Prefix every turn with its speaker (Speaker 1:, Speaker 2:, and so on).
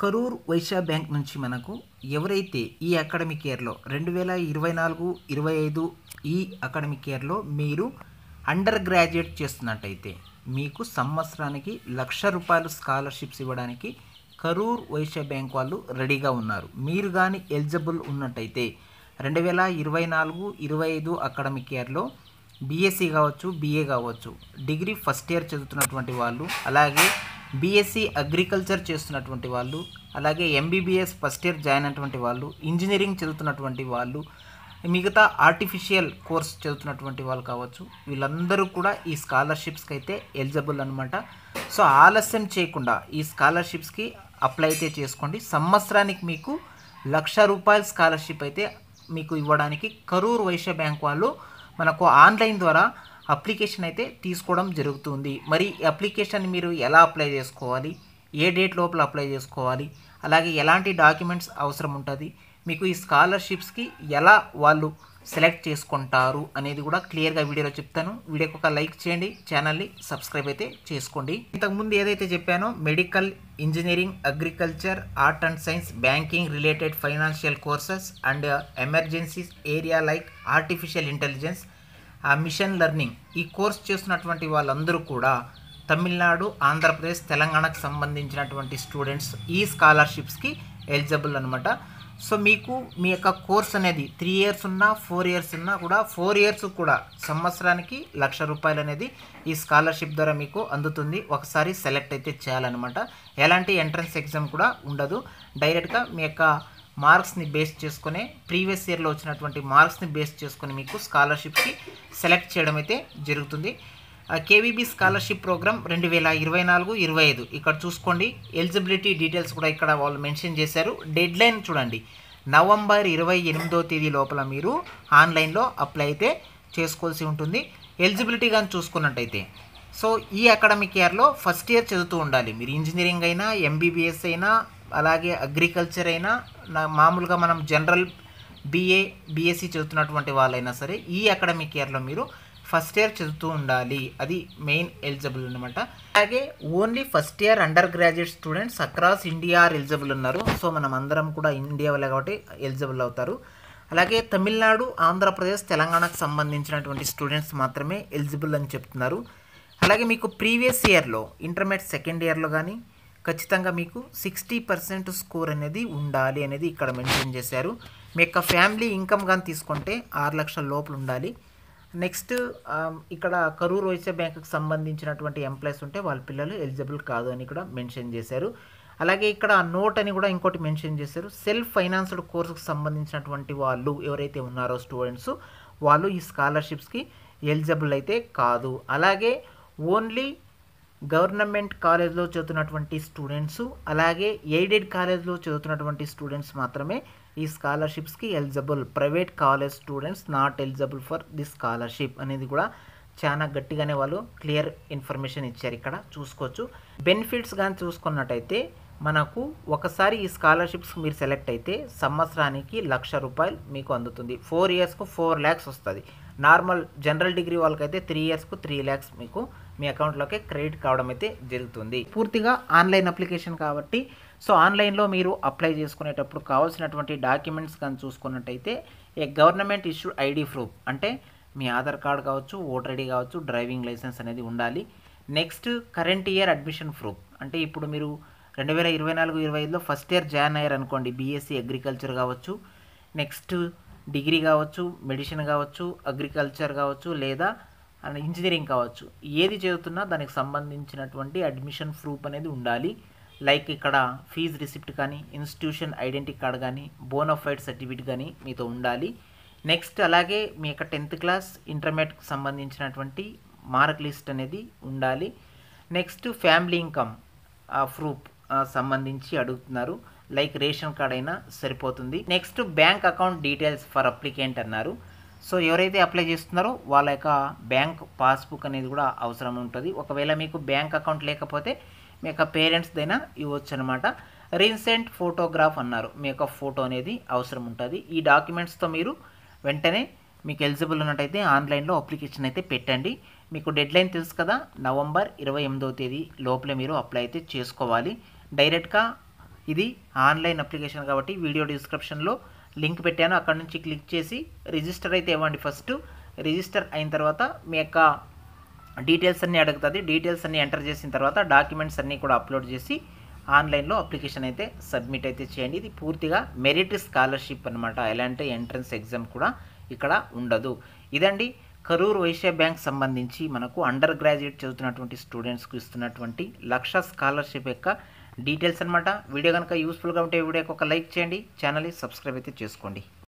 Speaker 1: Karur Vysya bank నుంచి మనకు ఎవరైతే ఈ అకాడమిక్ ఇయర్లో రెండు వేల ఇరవై నాలుగు ఇరవై ఐదు ఈ అకాడమిక్ ఇయర్లో మీరు అండర్ గ్రాడ్యుయేట్ చేస్తున్నట్టయితే మీకు సంవత్సరానికి లక్ష రూపాయలు స్కాలర్షిప్స్ ఇవ్వడానికి కరూర్ వైశ్య బ్యాంక్ వాళ్ళు రెడీగా ఉన్నారు మీరు కానీ ఎలిజిబుల్ ఉన్నట్టయితే రెండు వేల ఇరవై నాలుగు ఇరవై ఐదు అకాడమిక్ ఇయర్లో బీఎస్సీ కావచ్చు బీఏ కావచ్చు డిగ్రీ ఫస్ట్ ఇయర్ చదువుతున్నటువంటి వాళ్ళు అలాగే బీఎస్సీ అగ్రికల్చర్ చేస్తున్నటువంటి వాళ్ళు అలాగే ఎంబీబీఎస్ ఫస్ట్ ఇయర్ జాయిన్ అయినటువంటి వాళ్ళు ఇంజనీరింగ్ చదువుతున్నటువంటి వాళ్ళు మిగతా ఆర్టిఫిషియల్ కోర్స్ చదువుతున్నటువంటి వాళ్ళు కావచ్చు వీళ్ళందరూ కూడా ఈ స్కాలర్షిప్స్కి అయితే ఎలిజిబుల్ అనమాట సో ఆలస్యం చేయకుండా ఈ స్కాలర్షిప్స్కి అప్లై అయితే చేసుకోండి సంవత్సరానికి మీకు లక్ష రూపాయల స్కాలర్షిప్ అయితే మీకు ఇవ్వడానికి కరూర్ వైశ్య బ్యాంక్ వాళ్ళు మనకు ఆన్లైన్ ద్వారా అప్లికేషన్ అయితే తీసుకోవడం జరుగుతుంది మరి ఈ అప్లికేషన్ మీరు ఎలా అప్లై చేసుకోవాలి ఏ డేట్ లోపల అప్లై చేసుకోవాలి అలాగే ఎలాంటి డాక్యుమెంట్స్ అవసరం ఉంటుంది మీకు ఈ స్కాలర్షిప్స్కి ఎలా వాళ్ళు సెలెక్ట్ చేసుకుంటారు అనేది కూడా క్లియర్గా వీడియోలో చెప్తాను వీడియోకి ఒక లైక్ చేయండి ఛానల్ని సబ్స్క్రైబ్ అయితే చేసుకోండి ఇంతకుముందు ఏదైతే చెప్పానో medical engineering agriculture art and science banking related financial courses and emergencies area like artificial intelligence uh machine learning ఈ కోర్స్ చేస్తున్నటువంటి వాళ్ళందరూ కూడా తమిళనాడు ఆంధ్రప్రదేశ్ తెలంగాణకు సంబంధించినటువంటి స్టూడెంట్స్ ఈ స్కాలర్షిప్స్కి ఎలిజిబుల్ అనమాట సో మీకు మీ యొక్క కోర్స్ అనేది త్రీ ఇయర్స్ ఉన్నా ఫోర్ ఇయర్స్ ఉన్నా కూడా ఫోర్ ఇయర్స్ కూడా సంవత్సరానికి లక్ష రూపాయలు అనేది ఈ స్కాలర్షిప్ ద్వారా మీకు అందుతుంది ఒకసారి సెలెక్ట్ అయితే చేయాలన్నమాట ఎలాంటి ఎంట్రన్స్ ఎగ్జామ్ కూడా ఉండదు డైరెక్ట్గా మీ యొక్క మార్క్స్ని బేస్ చేసుకునే ప్రీవియస్ ఇయర్లో వచ్చినటువంటి మార్క్స్ని బేస్ చేసుకొని మీకు స్కాలర్షిప్కి సెలెక్ట్ చేయడం అయితే జరుగుతుంది కేవీబీ స్కాలర్షిప్ ప్రోగ్రామ్ రెండు వేల ఇరవై నాలుగు ఇరవై ఐదు ఇక్కడ చూసుకోండి ఎలిజిబిలిటీ డీటెయిల్స్ కూడా ఇక్కడ వాళ్ళు మెన్షన్ చేశారు డెడ్ లైన్ చూడండి నవంబర్ ఇరవై ఎనిమిదో తేదీ లోపల మీరు ఆన్లైన్లో అప్లై అయితే చేసుకోవాల్సి ఉంటుంది ఎలిజిబిలిటీ కానీ చూసుకున్నట్టయితే సో ఈ అకాడమిక్ ఇయర్లో ఫస్ట్ ఇయర్ చదువుతూ ఉండాలి మీరు ఇంజనీరింగ్ అయినా ఎంబీబీఎస్ అయినా అలాగే అగ్రికల్చర్ అయినా నా- మామూలుగా మనం జనరల్ బీఏ బీఎస్సీ చదువుతున్నటువంటి వాళ్ళైనా సరే ఈ అకాడమిక్ ఇయర్లో మీరు ఫస్ట్ ఇయర్ చదువుతూ ఉండాలి అది మెయిన్ ఎలిజిబుల్ అనమాట అలాగే only first year under graduate students across India are eligible ఉన్నారు సో మనం అందరం కూడా ఇండియా వాళ్ళే కాబట్టి ఎలిజిబుల్ అవుతారు అలాగే తమిళనాడు ఆంధ్రప్రదేశ్ తెలంగాణకు సంబంధించినటువంటి స్టూడెంట్స్ మాత్రమే ఎలిజిబుల్ అని చెప్తున్నారు అలాగే మీకు ప్రీవియస్ ఇయర్లో ఇంటర్మీడియట్ సెకండ్ ఇయర్లో కానీ ఖచ్చితంగా మీకు సిక్స్టీ పర్సెంట్ స్కోర్ అనేది ఉండాలి అనేది ఇక్కడ మెన్షన్ చేశారు మీ యొక్క ఫ్యామిలీ ఇన్కమ్ కానీ తీసుకుంటే ఆరు లక్షల లోపల ఉండాలి నెక్స్ట్ ఇక్కడ కరూర్ వైశ్య బ్యాంకుకి సంబంధించినటువంటి ఎంప్లాయీస్ ఉంటే వాళ్ళ పిల్లలు ఎలిజిబుల్ కాదు అని కూడా మెన్షన్ చేశారు అలాగే ఇక్కడ నోట్ అని కూడా ఇంకోటి మెన్షన్ చేశారు సెల్ఫ్ ఫైనాన్స్డ్ కోర్సుకు సంబంధించినటువంటి వాళ్ళు ఎవరైతే ఉన్నారో స్టూడెంట్స్ వాళ్ళు ఈ స్కాలర్షిప్స్కి ఎలిజిబుల్ అయితే కాదు అలాగే ఓన్లీ గవర్నమెంట్ కాలేజ్లో చదువుతున్నటువంటి స్టూడెంట్స్ అలాగే ఎయిడెడ్ కాలేజ్లో చదువుతున్నటువంటి స్టూడెంట్స్ మాత్రమే ఈ స్కాలర్షిప్స్కి eligible private college students not eligible for the scholarship అనేది కూడా చాలా గట్టిగానే వాళ్ళు క్లియర్ ఇన్ఫర్మేషన్ ఇచ్చారు ఇక్కడ చూసుకోవచ్చు బెనిఫిట్స్ కానీ చూసుకున్నట్టయితే మనకు ఒకసారి ఈ స్కాలర్షిప్స్ మీరు సెలెక్ట్ అయితే సంవత్సరానికి లక్ష రూపాయలు మీకు అందుతుంది ఫోర్ ఇయర్స్కు ఫోర్ ల్యాక్స్ వస్తుంది నార్మల్ జనరల్ డిగ్రీ వాళ్ళకైతే త్రీ ఇయర్స్కు త్రీ ల్యాక్స్ మీకు మీ అకౌంట్లోకి క్రెడిట్ కావడం అయితే జరుగుతుంది పూర్తిగా ఆన్లైన్ అప్లికేషన్ కాబట్టి సో ఆన్లైన్లో మీరు అప్లై చేసుకునేటప్పుడు కావాల్సినటువంటి డాక్యుమెంట్స్ కానీ చూసుకున్నట్టయితే ఏ గవర్నమెంట్ ఇష్యూ ఐడి ప్రూఫ్ అంటే మీ ఆధార్ కార్డ్ కావచ్చు ఓటర్ ఐడి కావచ్చు డ్రైవింగ్ లైసెన్స్ అనేది ఉండాలి next current year admission proof అంటే ఇప్పుడు మీరు రెండు వేల ఇరవై నాలుగు ఇరవై ఐదులో ఫస్ట్ ఇయర్ జాయిన్ అయ్యారు అనుకోండి బీఎస్సీ అగ్రికల్చర్ కావచ్చు నెక్స్ట్ డిగ్రీ కావచ్చు మెడిసిన్ కావచ్చు అగ్రికల్చర్ కావచ్చు లేదా అండ్ ఇంజనీరింగ్ కావచ్చు ఏది చదువుతున్నా దానికి సంబంధించినటువంటి అడ్మిషన్ ప్రూఫ్ అనేది ఉండాలి లైక్ ఇక్కడ ఫీజు రిసిప్ట్ కానీ ఇన్స్టిట్యూషన్ ఐడెంటిటీ కార్డ్ కానీ బోనోఫైడ్ సర్టిఫికేట్ కానీ మీతో ఉండాలి నెక్స్ట్ అలాగే మీ యొక్క టెన్త్ క్లాస్ ఇంటర్మీడియట్కి సంబంధించినటువంటి మార్క్ లిస్ట్ అనేది ఉండాలి నెక్స్ట్ ఫ్యామిలీ ఇన్కమ్ ప్రూఫ్ సంబంధించి అడుగుతున్నారు లైక్ రేషన్ కార్డ్ అయినా సరిపోతుంది next bank account details for applicant అన్నారు సో ఎవరైతే అప్లై చేస్తున్నారో వాళ్ళ యొక్క బ్యాంక్ పాస్బుక్ అనేది కూడా అవసరం ఉంటుంది ఒకవేళ మీకు బ్యాంక్ అకౌంట్ లేకపోతే మీ యొక్క పేరెంట్స్దైనా ఇవ్వచ్చు అనమాట రీసెంట్ ఫోటోగ్రాఫ్ అన్నారు మీ యొక్క ఫోటో అనేది అవసరం ఉంటుంది ఈ డాక్యుమెంట్స్తో మీరు వెంటనే మీకు ఎలిజిబుల్ ఉన్నట్టయితే ఆన్లైన్లో అప్లికేషన్ అయితే పెట్టండి మీకు డెడ్ లైన్ తెలుసు కదా నవంబర్ ఇరవై ఎనిమిదవ తేదీ లోపలే మీరు అప్లై అయితే చేసుకోవాలి డైరెక్ట్గా ఇది ఆన్లైన్ అప్లికేషన్ కాబట్టి వీడియో డిస్క్రిప్షన్లో లింక్ పెట్టాను అక్కడ నుంచి క్లిక్ చేసి రిజిస్టర్ అయితే ఇవ్వండి ఫస్ట్ రిజిస్టర్ అయిన తర్వాత మీ యొక్క డీటెయిల్స్ అన్నీ అడుగుతుంది డీటెయిల్స్ అన్నీ ఎంటర్ చేసిన తర్వాత డాక్యుమెంట్స్ అన్నీ కూడా అప్లోడ్ చేసి ఆన్లైన్లో అప్లికేషన్ అయితే సబ్మిట్ అయితే చేయండి ఇది పూర్తిగా మెరిట్ స్కాలర్షిప్ అనమాట ఎలాంటి ఎంట్రన్స్ ఎగ్జామ్ కూడా ఇక్కడ ఉండదు ఇదండి కరూర్ వైశ్య బ్యాంక్ సంబంధించి మనకు అండర్ గ్రాడ్యుయేట్ చదువుతున్నటువంటి స్టూడెంట్స్కి ఇస్తున్నటువంటి లక్ష స్కాలర్షిప్ యొక్క డీటెయిల్స్ అనమాట వీడియో కనుక యూస్ఫుల్గా ఉంటే వీడియోకి ఒక లైక్ చేయండి ఛానల్ని సబ్స్క్రైబ్ అయితే చేసుకోండి